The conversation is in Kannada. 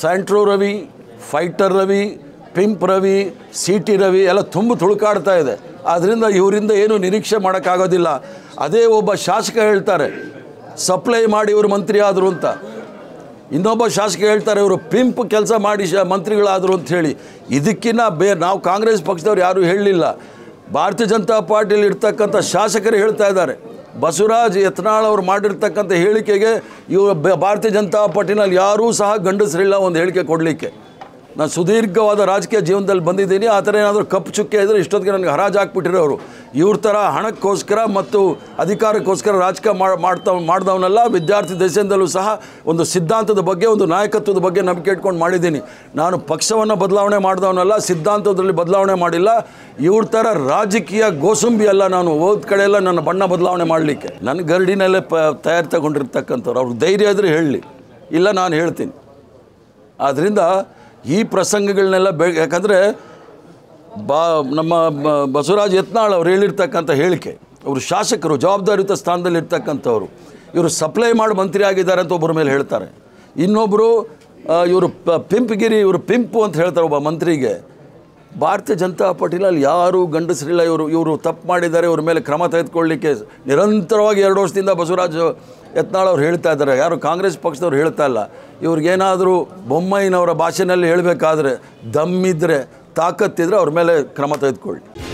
Santro Ravi fighter Ravi pimp Ravi C T Ravi ಎಲ್ಲ ತುಂಬ ತುಳುಕಾಡ್ತಾ ಇದೆ ಆದ್ದರಿಂದ ಇವರಿಂದ ಏನು ನಿರೀಕ್ಷೆ ಮಾಡೋಕ್ಕಾಗೋದಿಲ್ಲ ಅದೇ ಒಬ್ಬ ಶಾಸಕ ಹೇಳ್ತಾರೆ ಸಪ್ಲೈ ಮಾಡಿ ಇವರು ಮಂತ್ರಿ ಆದರು ಅಂತ ಇನ್ನೊಬ್ಬ ಶಾಸಕ ಹೇಳ್ತಾರೆ ಇವರು ಪಿಂಪ್ ಕೆಲಸ ಮಾಡಿ ಶ ಮಂತ್ರಿಗಳಾದರು ಅಂತ ಹೇಳಿ ಇದಕ್ಕಿಂತ ಬೇ ನಾವು ಕಾಂಗ್ರೆಸ್ ಪಕ್ಷದವ್ರು ಯಾರೂ ಹೇಳಲಿಲ್ಲ ಭಾರತೀಯ ಜನತಾ ಪಾರ್ಟಿಯಲ್ಲಿ ಇರ್ತಕ್ಕಂಥ ಶಾಸಕರು ಹೇಳ್ತಾ ಇದ್ದಾರೆ ಬಸವರಾಜ್ ಯತ್ನಾಳ್ ಅವರು ಮಾಡಿರ್ತಕ್ಕಂಥ ಹೇಳಿಕೆಗೆ ಇವರು ಬ- ಭಾರತೀಯ ಜನತಾ ಪಾರ್ಟಿನಲ್ಲಿ ಯಾರೂ ಸಹ ಗಂಡಸರಿಲ್ಲ ಒಂದು ಹೇಳಿಕೆ ಕೊಡಲಿಕ್ಕೆ ನಾನು ಸುದೀರ್ಘವಾದ ರಾಜಕೀಯ ಜೀವನದಲ್ಲಿ ಬಂದಿದ್ದೀನಿ ಆ ಥರ ಏನಾದರೂ ಕಪ್ಪು ಚುಕ್ಕೆ ಇದ್ದರೆ ಇಷ್ಟೊತ್ತಿಗೆ ನನಗೆ ಹರಾಜು ಹಾಕ್ಬಿಟ್ಟಿರೋರು ಇವ್ರ ಥರ ಹಣಕ್ಕೋಸ್ಕರ ಮತ್ತು ಅಧಿಕಾರಕ್ಕೋಸ್ಕರ ರಾಜಕೀಯ ಮಾ- ಮಾಡ್ತಾ ಮಾಡ್ದವನೆಲ್ಲ ವಿದ್ಯಾರ್ಥಿ ದಶೆಯಿಂದಲೂ ಸಹ ಒಂದು ಸಿದ್ಧಾಂತದ ಬಗ್ಗೆ ಒಂದು ನಾಯಕತ್ವದ ಬಗ್ಗೆ ನಂಬಿಕೆ ಇಟ್ಕೊಂಡು ಮಾಡಿದ್ದೀನಿ ನಾನು ಪಕ್ಷವನ್ನು ಬದಲಾವಣೆ ಮಾಡಿದವನಲ್ಲ ಸಿದ್ಧಾಂತದಲ್ಲಿ ಬದಲಾವಣೆ ಮಾಡಿಲ್ಲ ಇವ್ರ ಥರ ರಾಜಕೀಯ ಗೋಸುಂಬಿ ಅಲ್ಲ ನಾನು ಹೋದ ಕಡೆ ಎಲ್ಲ ನನ್ನ ಬಣ್ಣ ಬದಲಾವಣೆ ಮಾಡಲಿಕ್ಕೆ ನನ್ನ ಗರಡಿನಲ್ಲೇ ಪ ತಯಾರು ತಗೊಂಡಿರ್ತಕ್ಕಂಥವ್ರು ಅವ್ರಿಗೆ ಧೈರ್ಯ ಇದ್ದರೆ ಹೇಳಲಿ ಇಲ್ಲ ನಾನು ಹೇಳ್ತೀನಿ ಆದ್ದರಿಂದ ಈ ಪ್ರಸಂಗಗಳನ್ನೆಲ್ಲ ಬೆ ಯಾಕಂದರೆ ಬಾ ನಮ್ಮ ಬ- ಬಸವರಾಜ್ ಯತ್ನಾಳ್ ಅವ್ರು ಹೇಳಿರ್ತಕ್ಕಂಥ ಹೇಳಿಕೆ ಅವರು ಶಾಸಕರು ಜವಾಬ್ದಾರಿಯುತ ಸ್ಥಾನದಲ್ಲಿ ಇರ್ತಕ್ಕಂಥವ್ರು ಇವರು ಸಪ್ಲೈ ಮಾಡಿ ಮಂತ್ರಿ ಆಗಿದ್ದಾರೆ ಅಂತ ಒಬ್ಬರ ಮೇಲೆ ಹೇಳ್ತಾರೆ ಇನ್ನೊಬ್ಬರು ಇವರು ಪಿಂಪ್ಗಿರಿ ಇವರು ಪಿಂಪು ಅಂತ ಹೇಳ್ತಾರೆ ಒಬ್ಬ ಮಂತ್ರಿಗೆ ಭಾರತೀಯ ಜನತಾ ಪಾರ್ಟಿನಲ್ಲಿ ಯಾರು ಗಂಡಸರಿಲ್ಲ ಇವರು ಇವರು ತಪ್ಪು ಮಾಡಿದ್ದಾರೆ ಇವ್ರ ಮೇಲೆ ಕ್ರಮ ತೆಗೆದುಕೊಳ್ಳಿಕ್ಕೆ ನಿರಂತರವಾಗಿ ಎರಡು ವರ್ಷದಿಂದ ಬಸವರಾಜ್ ಯತ್ನಾಳ್ ಅವ್ರು ಹೇಳ್ತಾ ಇದ್ದಾರೆ ಯಾರು ಕಾಂಗ್ರೆಸ್ ಪಕ್ಷದವ್ರು ಹೇಳ್ತಾ ಇಲ್ಲ ಇವ್ರಿಗೇನಾದರೂ ಬೊಮ್ಮಾಯಿನವರ ಭಾಷೆನಲ್ಲಿ ಹೇಳಬೇಕಾದ್ರೆ ದಮ್ಮಿದ್ರೆ ತಾಕತ್ತಿದ್ರೆ ಅವ್ರ ಮೇಲೆ ಕ್ರಮ ತೆಗೆದುಕೊಳ್ಳಿ